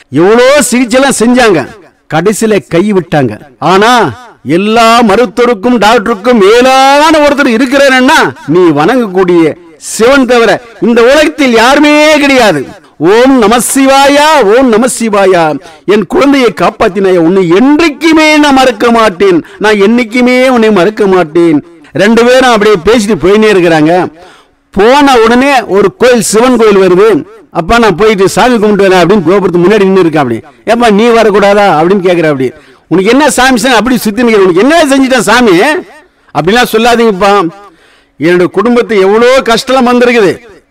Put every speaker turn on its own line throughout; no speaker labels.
எவ்வளோ சிகிச்சைலாம் செஞ்சாங்க கடைசியில கை விட்டாங்க ஆனா எல்லா மருத்துவருக்கும் டாக்டருக்கும் மேலான ஒருத்தர் இருக்கிறாருன்னா நீ வணங்கக்கூடிய சிவன் தவிர இந்த உலகத்தில் யாருமே கிடையாது ஓம் நம சிவாயா ஓம் நம சிவாயா என் குழந்தையை காப்பாத்தினாய உன்னை என்றைக்குமே நான் மறக்க மாட்டேன் நான் என்னைக்குமே உன்னை மறக்க மாட்டேன் ரெண்டு பேரும் அப்படியே பேசிட்டு போயினே இருக்கிறாங்க போன உடனே ஒரு கோயில் சிவன் கோயில் வருது அப்பா நான் போயிட்டு சாமி கும்பிட்டு வரேன் அப்படின்னு கோபுரத்துக்கு முன்னாடி நின்று இருக்கேன் அப்படி ஏப்பா நீ வரக்கூடாதா அப்படின்னு கேட்குற அப்படி உனக்கு என்ன சாமி சாமி அப்படி சுத்தி நிற்கிற உனக்கு என்ன செஞ்சிட்டேன் சாமி அப்படிலாம் சொல்லாதீங்கப்பா என்னோட குடும்பத்தை எவ்வளோ கஷ்டம் வந்திருக்குது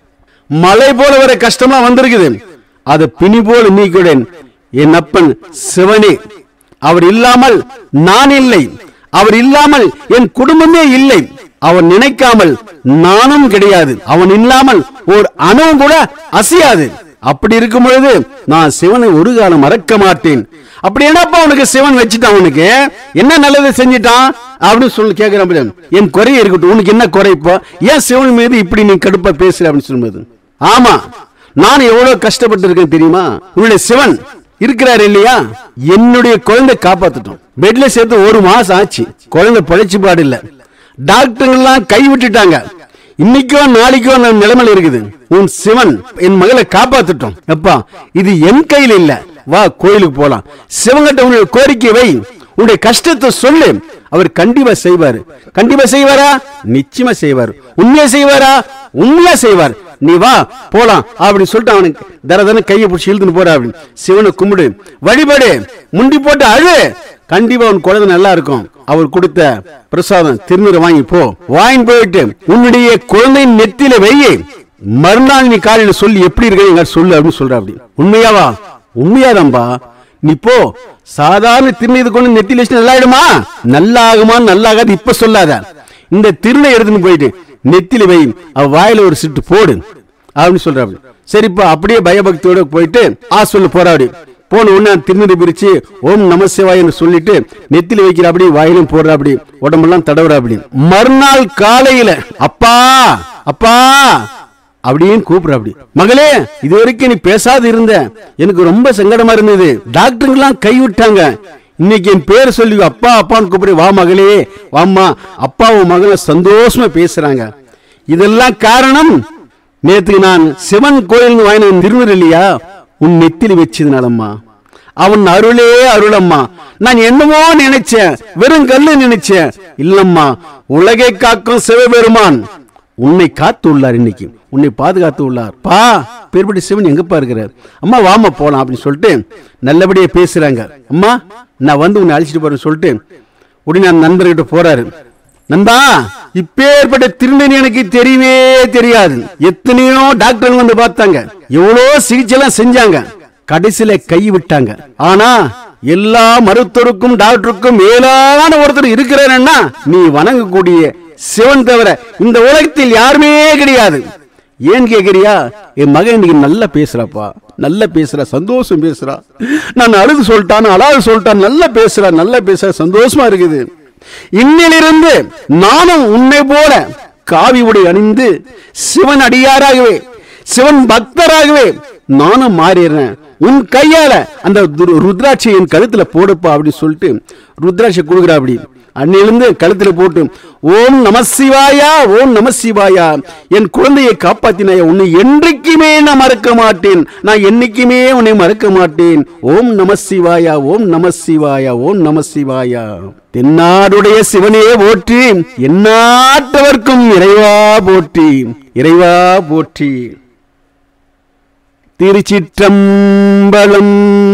மலை போல வர கஷ்டமா வந்திருக்குது அது பிணி போல நீக்கிவிடேன் என் அப்பன் சிவனே அவர் இல்லாமல் நான் இல்லை அவர் இல்லாமல் என் குடும்பமே இல்லை அவன் நினைக்காமல் நானும் கிடையாது அவன் இல்லாமல் ஒரு அணுவும் கூட அசையாது அப்படி இருக்கும் பொழுது நான் சிவனை ஒரு காலம் மறக்க மாட்டேன் அப்படி என்னப்பா உனக்கு சிவன் வச்சுட்டான் உனக்கு என்ன நல்லது செஞ்சிட்டான் அப்படின்னு சொல்லி கேட்கிறேன் என் குறை இருக்கட்டும் உனக்கு என்ன குறை இப்போ ஏன் சிவன் மீது இப்படி நீ கடுப்பா பேசுற அப்படின்னு சொல்லும்போது ஆமா நான் எவ்வளவு கஷ்டப்பட்டு இருக்கேன் தெரியுமா உன்னுடைய சிவன் இருக்கிறாரு இல்லையா என்னுடைய குழந்தை காப்பாத்திட்டோம் பெட்ல சேர்த்து ஒரு மாசம் ஆச்சு குழந்தை பழைச்சு பாடு இல்ல டாக்டருங்கெல்லாம் கை விட்டுட்டாங்க இன்னைக்கோ நாளைக்கோ அந்த நிலைமையில இருக்குது உன் சிவன் என் மகளை காப்பாத்திட்டோம் எப்பா இது என் கையில் இல்ல வா கோயிலுக்கு போலாம் சிவங்கிட்ட உன்னுடைய கோரிக்கை வை உன்னுடைய கஷ்டத்தை சொல்லு அவர் கண்டிப்பா செய்வாரு கண்டிப்பா செய்வாரா நிச்சயமா செய்வார் உண்மையா செய்வாரா உண்மையா செய்வார் நீ வா போலாம் அப்படி சொல்லிட்டு அவனுக்கு தரதன கையை பிடிச்சி இழுத்துன்னு போற அப்படின்னு சிவனை கும்பிடு வழிபாடு முண்டி போட்டு அழு கண்டிப்பா உன் குழந்தை நல்லா இருக்கும் அவர் கொடுத்த பிரசாதம் திருநீரை வாங்கி போ வாங்கி போயிட்டு உன்னுடைய குழந்தையின் நெத்தியில வெய்ய மறுநாள் நீ காலையில சொல்லி எப்படி இருக்க எங்க சொல்லு அப்படின்னு சொல்ற அப்படி உண்மையாவா உண்மையாதான்பா நீ போ சாதாரண திருநீர் கொண்டு நெத்தியில வச்சு நல்லா ஆயிடுமா நல்லா ஆகுமா நல்லா ஆகாது இப்ப சொல்லாத இந்த திருநை எடுத்துன்னு போயிட்டு நெத்தில வை அவ வாயில ஒரு சிட்டு போடு அப்படின்னு சொல்ற அப்படி சரிப்பா அப்படியே பயபக்தியோட போயிட்டு ஹாஸ்பிட்டல் போற அப்படி போன உடனே திருநீர் பிரிச்சு ஓம் நம சிவாயன்னு சொல்லிட்டு நெத்தில வைக்கிற அப்படி வாயிலும் போடுற அப்படி உடம்பெல்லாம் தடவுற அப்படி மறுநாள் காலையில அப்பா அப்பா அப்படின்னு கூப்பிடுற அப்படி மகளே இது வரைக்கும் நீ பேசாது இருந்த எனக்கு ரொம்ப சங்கடமா இருந்தது டாக்டருங்கெல்லாம் கை விட்டாங்க இன்னைக்கு என் பேர் சொல்லி அப்பா அப்பான்னு கூப்பிடு வா மகளே வாம்மா அப்பாவும் மகளை சந்தோஷமா பேசுறாங்க இதெல்லாம் காரணம் நேத்து நான் சிவன் கோயில் வாங்கின திருநூறு இல்லையா உன் நெத்திலி வச்சதுனாலம்மா அவன் அருளே அருளம்மா நான் என்னமோ நினைச்சேன் வெறும் கல்லு நினைச்சேன் இல்லம்மா உலகை காக்கும் சிவபெருமான் உன்னை காத்து உள்ளார் இன்னைக்கு உன்னை பாதுகாத்து உள்ளார் பா பேர்படி சிவன் எங்கப்பா இருக்கிறார் அம்மா வாமா போலாம் அப்படின்னு சொல்லிட்டு நல்லபடியா பேசுறாங்க அம்மா நான் வந்து உன்னை அழைச்சிட்டு போறேன்னு சொல்லிட்டு உடனே அந்த நண்பர்கிட்ட போறாரு நண்பா இப்பேற்பட்ட திருநெல் எனக்கு தெரியவே தெரியாது எத்தனையோ டாக்டர் வந்து பார்த்தாங்க எவ்வளோ சிகிச்சைலாம் செஞ்சாங்க கடைசியில கை விட்டாங்க ஆனா எல்லா மருத்துவருக்கும் டாக்டருக்கும் மேலான ஒருத்தர் இருக்கிறாருன்னா நீ வணங்கக்கூடிய சிவன் தவிர இந்த உலகத்தில் யாருமே கிடையாது ஏன் கேக்குறியா என் மகன் இன்னைக்கு நல்லா பேசுறாப்பா நல்லா பேசுறா சந்தோஷம் பேசுறா நான் அழுது சொல்லிட்டான் அழாது சொல்லிட்டான் நல்லா பேசுறா நல்லா பேசுறா சந்தோஷமா இருக்குது இன்னிலிருந்து நானும் உன்னை போல காவி உடை அணிந்து சிவன் அடியாராகவே சிவன் பக்தராகவே நானும் மாறிடுறேன் உன் கையால அந்த துரு- ருத்ராட்சி என் கழுத்துல போடுப்பா அப்படின்னு சொல்லிட்டு ருத்ராட்சி கொடுக்குறா அப்படி அன்னிலிருந்து கழுத்துல போட்டு ஓம் நம சிவாயா ஓம் நம சிவாயா என் குழந்தையை காப்பாத்தினாய உன்னை என்றைக்குமே நான் மறக்க மாட்டேன் நான் என்னைக்குமே உன்னை மறக்க மாட்டேன் ஓம் நம சிவாயா ஓம் நம சிவாயா ஓம் நம சிவாயா தென்னாடுடைய சிவனே போற்றி எந்நாட்டவர்க்கும் இறைவா போற்றி இறைவா போற்றி திருச்சிற்றம்பலம்